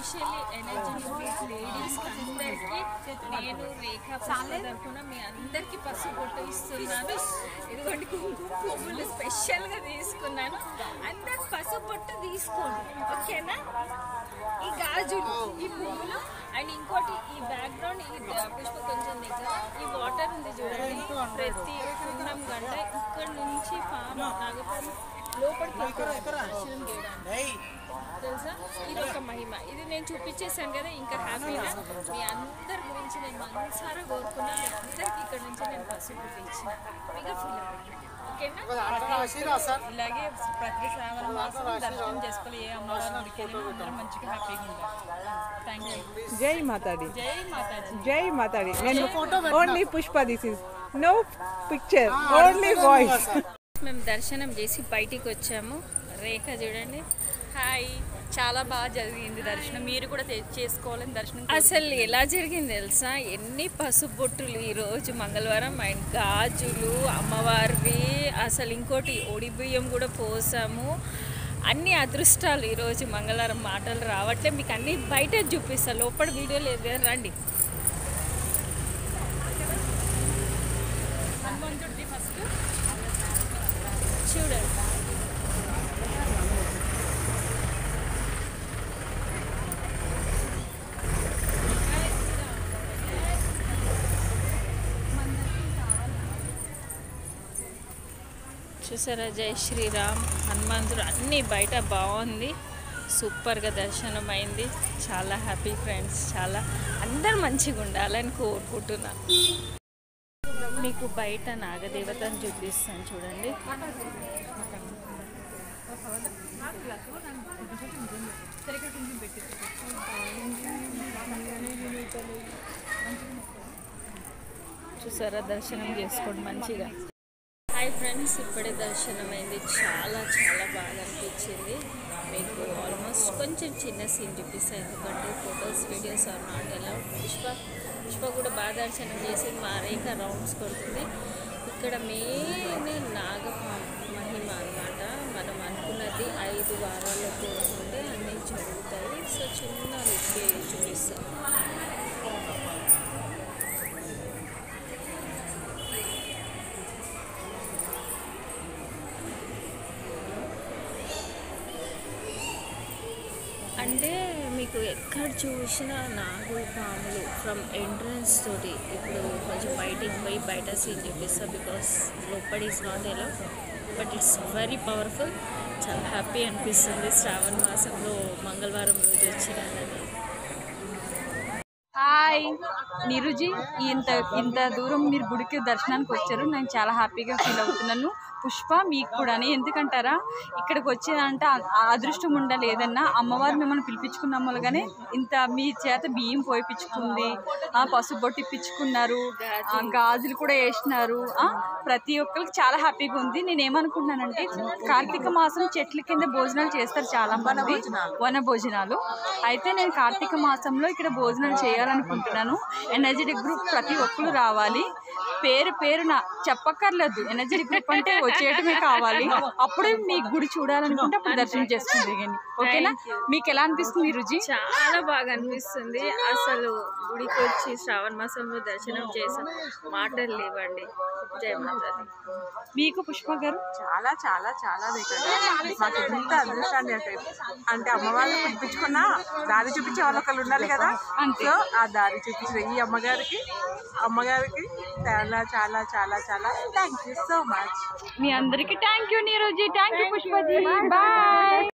especially energy ladies అందరికి నేను రేఖ పుష్ప తరఫున మీ అందరికి పసుపు బొట్టు ఇస్తున్నాను ఇదిగోండి కుంకుమ పువ్వులు స్పెషల్ గా తీసుకున్నాను అందరు పసుపు బొట్టు తీసుకోండి ఓకేనా ఈ గాజులు ఈ పువ్వులు అండ్ ఇంకోటి ఈ బ్యాక్గ్రౌండ్ ఈ పుష్ప కొంచెం దగ్గర ఈ వాటర్ ఉంది చూడండి ప్రతి కుండం గంట ఇక్కడ నుంచి పాము నాగపాము లోపలికి వెళ్తారు దర్శనం చేయడానికి తెలుసా ఇది ఒక మహిమ ఇది నేను చూపించేశాను కదా ఇంకా హ్యాపీగా మీ అందరి గురించి నేను మనసారా కోరుకున్నా మీ అందరికి ఇక్కడ నుంచి నేను పసుపు ఇచ్చిన మీకు ఫీల్ ఓకేనా ఇలాగే ప్రతి శ్రావణ మాసం దర్శనం చేసుకోవాలి ఏ అమ్మవారి గుడికి వెళ్ళినా అందరం మంచిగా హ్యాపీగా ఉంటాం థ్యాంక్ యూ జై మాతాడి జై మాతాజీ జై మాతాడి నేను only Pushpa this is no picture only voice మేము దర్శనం చేసి బయటికి వచ్చాము రేఖ చూడండి హాయ్ చాలా బాగా జరిగింది దర్శనం మీరు కూడా చే- చేసుకోవాలని దర్శనం అసలు ఎలా జరిగింది తెలుసా ఎన్ని పసుపు బొట్టులు ఈరోజు మంగళవారం అండ్ గాజులు అమ్మవారివి అసలు ఇంకోటి ఒడి బియ్యం కూడా పోసాము అన్ని అదృష్టాలు ఈరోజు మంగళవారం మాటలు రావట్లే మీకు అన్ని బయట చూపిస్తా లోపల వీడియో లేదు కదా, రండి హనుమంతుడిది ఫస్ట్ చూడండి చూసారా జై శ్రీరామ్ హనుమంతుడు అన్నీ బయట బాగుంది సూపర్గా దర్శనం అయింది చాలా హ్యాపీ ఫ్రెండ్స్ చాలా అందరు మంచిగా ఉండాలని కోరుకుంటున్నా మీకు బయట నాగదేవతను చూపిస్తాను చూడండి చూసారా దర్శనం చేసుకోండి మంచిగా హాయ్ ఫ్రెండ్స్ ఇప్పుడే దర్శనం అయింది చాలా చాలా బాగా అనిపించింది మీకు ఆల్మోస్ట్ కొంచెం చిన్న సీన్ చూపిస్తాను ఎందుకంటే ఫొటోస్ వీడియోస్ ఆర్ నాట్ ఎలా పుష్ప పుష్ప కూడా బాగా దర్శనం చేసి మా రేఖ రౌండ్స్ కొడుతుంది ఇక్కడ మెయిన్ నాగ మహిమ అన్నమాట మనం అనుకున్నది ఐదు వారాల్లో కోరుకుంటే అన్నీ జరుగుతాయి సో చిన్న లుక్ చూపిస్తాను అంటే మీకు ఎక్కడ చూసినా నాగుల పాములు ఫ్రమ్ ఎంట్రన్స్ తోటి ఇప్పుడు కొంచెం బయటికి పోయి బయట సీన్ చూపిస్తా బికాస్ లోపడి ఇస్ నాట్ ఎలా బట్ ఇట్స్ వెరీ పవర్ఫుల్ చాలా హ్యాపీ అనిపిస్తుంది శ్రావణ మాసంలో మంగళవారం రోజు వచ్చినానని హాయ్ నీరుజీ ఇంత ఇంత దూరం మీరు గుడికి దర్శనానికి వచ్చారు నేను చాలా హ్యాపీగా ఫీల్ అవుతున్నాను పుష్ప మీకు కూడా ఎందుకంటారా ఇక్కడికి వచ్చిందంటే ఆ అదృష్టం ఉండాలి ఏదన్నా అమ్మవారు మిమ్మల్ని పిలిపించుకున్న మూలగానే ఇంత మీ చేత బియ్యం పోయిపించుకుంది ఆ పసుపు బొట్టు ఇప్పించుకున్నారు ఆ, గాజులు కూడా వేసినారు ఆ, ప్రతి ఒక్కరికి చాలా హ్యాపీగా ఉంది నేను ఏమనుకుంటున్నానంటే కార్తీక మాసం చెట్ల కింద భోజనాలు చేస్తారు చాలా మంది వన భోజనాలు అయితే నేను కార్తీక మాసంలో ఇక్కడ భోజనాలు చేయాలనుకుంటున్నాను ఎనర్జెటిక్ గ్రూప్ ప్రతి ఒక్కరు రావాలి పేరు పేరు నా చెప్పక్కర్లేదు ఎనర్జెటిక్ గ్రూప్ అంటే వచ్చేయటమే కావాలి అప్పుడే మీ గుడి చూడాలనుకుంటే అప్పుడు దర్శనం చేసుకుంది కానీ ఓకేనా మీకు ఎలా అనిపిస్తుంది రుజి చాలా బాగా అనిపిస్తుంది అసలు గుడికి వచ్చి శ్రావణ మాసంలో దర్శనం చేసాం మాటలు లేవండి జయ మాతాది మీకు పుష్ప గారు చాలా చాలా చాలా దగ్గర మాకు ఎంత అదృష్టాన్ని అంటే అంటే అమ్మవారిని పిలిపించుకున్నా దారి చూపించే వాళ్ళు ఒకళ్ళు ఉండాలి కదా సో ఆ దారి చూపించిన ఈ అమ్మగారికి అమ్మగారికి చాలా చాలా చాలా చాలా థ్యాంక్ యూ సో మచ్ మీ అందరికీ థ్యాంక్ యూ నీరోజీ థ్యాంక్ యూ పుష్పజీ బాయ్